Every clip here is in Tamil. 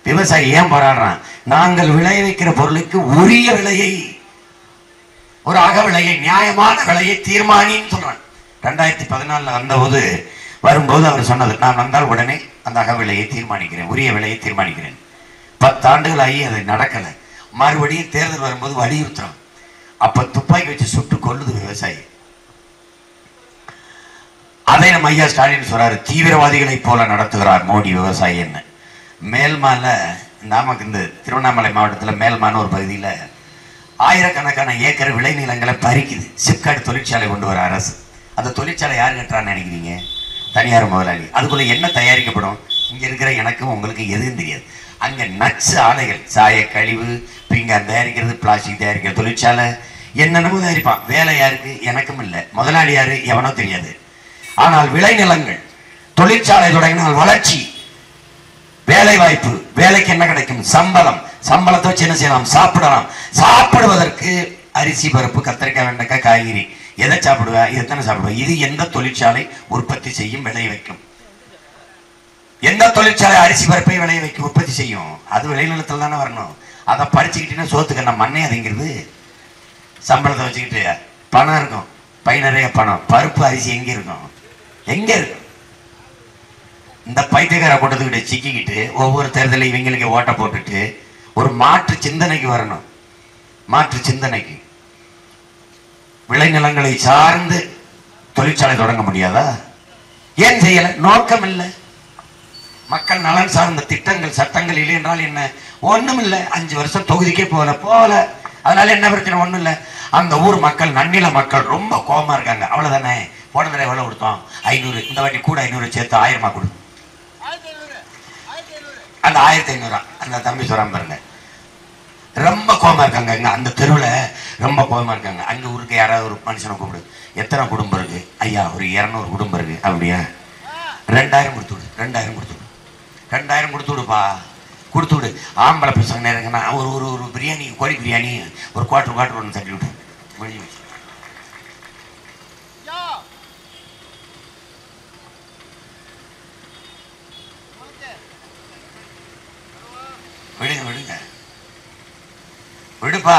விவசாயி ஏன் போராடுறான் நாங்கள் விளைவிக்கிற பொருளுக்கு உரிய விலையை ஒரு அக விலையை நியாயமான விலையை தீர்மானின்னு சொல்றான் ரெண்டாயிரத்தி பதினாலுல வந்தபோது வரும்போது அவர் சொன்னது நான் வந்தால் உடனே அந்த அக விலையை தீர்மானிக்கிறேன் உரிய விலையை தீர்மானிக்கிறேன் பத்தாண்டுகள் ஆகி அது நடக்கல மறுபடியும் தேர்தல் வரும்போது வலியுறுத்துறான் அப்ப துப்பாக்கி வச்சு சுட்டு கொல்லுது விவசாயி அதை நம்ம ஐயா ஸ்டாலின் சொல்றாரு தீவிரவாதிகளைப் போல நடத்துகிறார் மோடி விவசாயி என்ன மேல்மால நமக்கு இந்த திருவண்ணாமலை மாவட்டத்தில் மேல்மான ஒரு பகுதியில் ஆயிரக்கணக்கான ஏக்கர் விளைநிலங்களை பறிக்குது சிப்காட் தொழிற்சாலை கொண்டு வர அரசு அந்த தொழிற்சாலை யார் கட்டுறான்னு நினைக்கிறீங்க தனியார் முதலாளி அதுக்குள்ள என்ன தயாரிக்கப்படும் இங்க இருக்கிற எனக்கும் உங்களுக்கு எதுவும் தெரியாது அங்க நச்சு ஆலைகள் சாய கழிவு பீங்கான் தயாரிக்கிறது பிளாஸ்டிக் தயாரிக்கிற தொழிற்சாலை என்னென்னமோ தயாரிப்பான் வேலை யாருக்கு எனக்கும் இல்லை முதலாளி யாரு எவனோ தெரியாது ஆனால் விளைநிலங்கள் தொழிற்சாலை தொடங்கினால் வளர்ச்சி வேலை வாய்ப்பு வேலைக்கு என்ன கிடைக்கும் சம்பளம் சம்பளத்தை வச்சு என்ன செய்யலாம் சாப்பிடலாம் சாப்பிடுவதற்கு அரிசி பருப்பு கத்திரிக்காய் வெண்டைக்காய் காய்கறி எதை சாப்பிடுவ எத்தனை சாப்பிடுவ இது எந்த தொழிற்சாலை உற்பத்தி செய்யும் விளைய வைக்கும் எந்த தொழிற்சாலை அரிசி பருப்பை விளைய வைக்கும் உற்பத்தி செய்யும் அது விளைநிலத்தில் தானே வரணும் அதை படிச்சுக்கிட்டீங்கன்னா சோத்துக்கு நம்ம மண்ணே அதுங்கிறது சம்பளத்தை வச்சுக்கிட்டு பணம் இருக்கும் பை நிறைய பணம் பருப்பு அரிசி எங்க இருக்கும் எங்க இருக்கும் இந்த பைத்தியக்கார கூட்டத்துக்கிட்ட சிக்கிக்கிட்டு ஒவ்வொரு தேர்தலையும் இவங்களுக்கு ஓட்ட போட்டுட்டு ஒரு மாற்று சிந்தனைக்கு வரணும் மாற்று சிந்தனைக்கு விளைநிலங்களை சார்ந்து தொழிற்சாலை தொடங்க முடியாதா ஏன் செய்யல நோக்கம் இல்லை மக்கள் நலன் சார்ந்த திட்டங்கள் சட்டங்கள் இல்லை என்றால் என்ன ஒண்ணும் இல்லை அஞ்சு வருஷம் தொகுதிக்கே போகல போகல அதனால என்ன பிரச்சனை ஒண்ணும் இல்லை அந்த ஊர் மக்கள் நன்னில மக்கள் ரொம்ப கோபமா இருக்காங்க அவ்வளவுதானே போன தடவை எவ்வளவு கொடுத்தோம் ஐநூறு இந்த வாட்டி கூட ஐநூறு சேர்த்து ஆயிரமா கொடு அந்த ஆயிரத்தி ஐநூறா அந்த தம்பி சொல்றான் பாருங்க ரொம்ப கோபமா இருக்காங்க இங்க அந்த தெருவுல ரொம்ப கோபமா இருக்காங்க அங்க ஊருக்கு யாராவது ஒரு மனுஷனை கூப்பிடு எத்தனை குடும்பம் இருக்கு ஐயா ஒரு இருநூறு குடும்பம் இருக்கு அப்படியா ரெண்டாயிரம் கொடுத்து விடு ரெண்டாயிரம் கொடுத்து விடு ரெண்டாயிரம் கொடுத்து விடுப்பா கொடுத்து விடு ஆம்பளை பசங்க நேரங்கன்னா ஒரு ஒரு ஒரு பிரியாணி கோழி பிரியாணி ஒரு குவாட்டர் குவாட்டர் ஒன்று தட்டி விட்டு முடிஞ்சு வச்சு விடுங்க விடுங்க விடுப்பா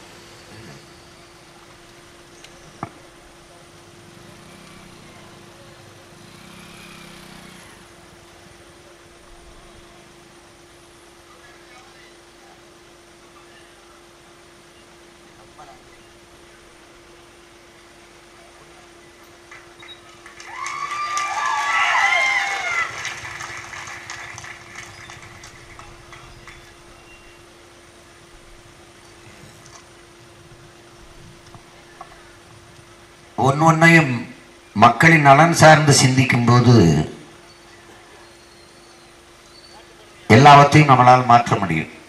ஒன்று ஒன்றையும் மக்களின் நலன் சார்ந்து சிந்திக்கும் போது எல்லாவற்றையும் நம்மளால் மாற்ற முடியும்